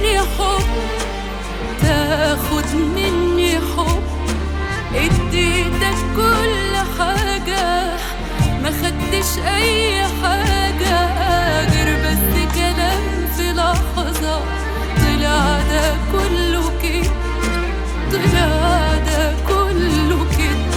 تديني حب تاخد مني حب اديتك كل حاجة ما خدتش اي حاجة غير بس كلام في لحظة طلع ده كله كده طلع ده كله كده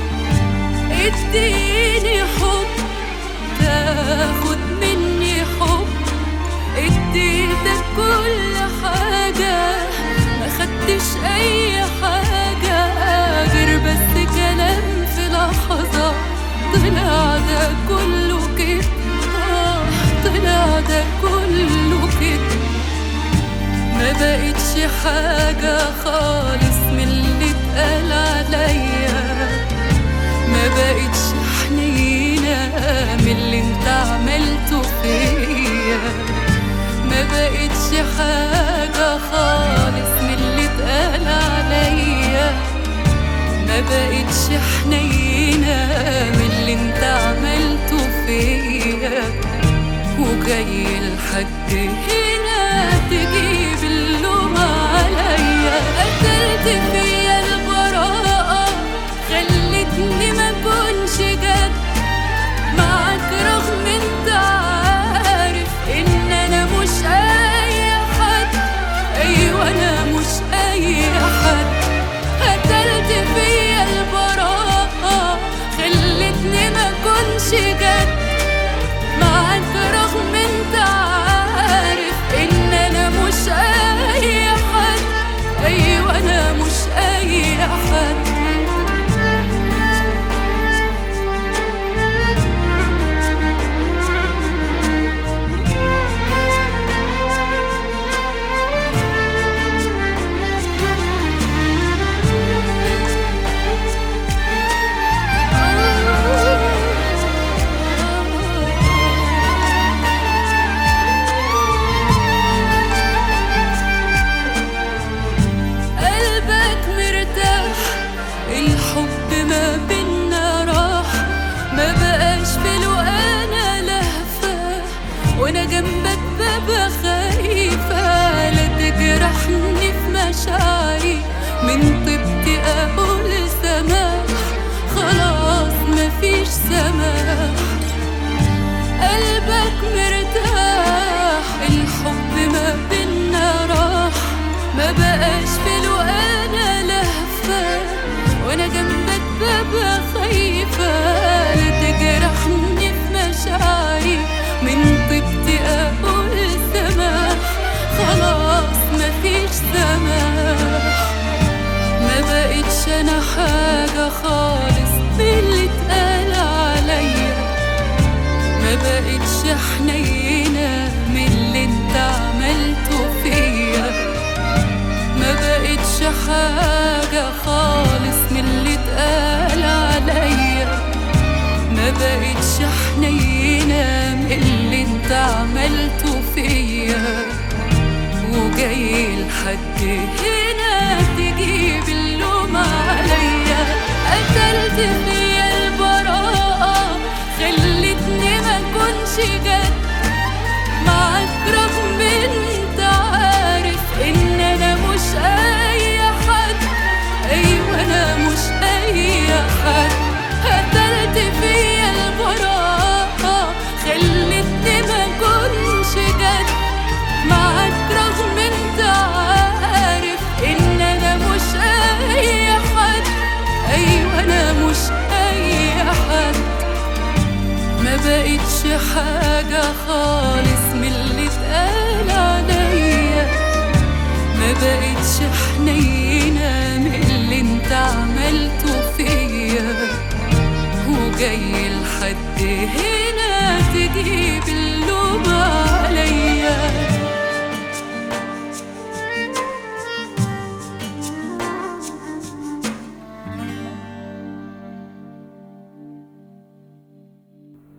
اديني حب تاخد مني حب اديتك كل حاجة ما خدتش اي حاجة غير بس كلام في لحظة طلع ده كله كده آه، طلع ده كله كده ما بقتش حاجة خالص من اللي اتقال عليا ما بقتش حنينة من اللي انت عملته فيا ما بقتش حاجة خالص من اللي اتقال عليا ما بقتش حنينة من اللي انت عملته فيا وجاي لحد هنا تجيب اللوم عليا قتلت فيا البراءة خلتني ما كنش جد معاك رغم انت عارف ان انا مش اي حد ايوه انا مش اي حد قتلت فيا البراءة خلتني ما كنش جد معاك رغم انت عارف ان انا مش اي حد ايوه انا مش اي حد قلبك مرتاح الحب ما بينا راح ما بقاش في له انا لهفة وانا جنبك ببقى خايفة لا تجرحني في مشاعري من طيبتي اقول سماح خلاص مفيش سماح قلبك مرتاح الحب ما بينا راح ما بقاش في له انا لهفة وانا جنبك ببقى خايفة لا تجرحني في مشاعري من طيبتي اقول سماح خلاص مفيش سماح ما بقتش انا حاجة خالص باللي اتقال عليا ما بقتش حنينة من اللي انت عملته فيا ما بقتش حاجة خالص من اللي اتقال عليا ما بقتش حنينة من اللي انت عملته فيا وجاي لحد هنا تجيب اللوم عليا قتلت فيا البراءة خلتني ما كنش جد معاك رغم انت عارف ان انا مش اي حد ايوه انا مش اي حد قتلت فيا البراءة خلتني ما كنش جد معاك رغم انت عارف ان انا مش اي حد ايوه انا مش اي حد ما بقتش حاجة خالص من اللي اتقال عليا ما بقتش حنينة من اللي انت عملته فيا وجاي لحد هنا تجيب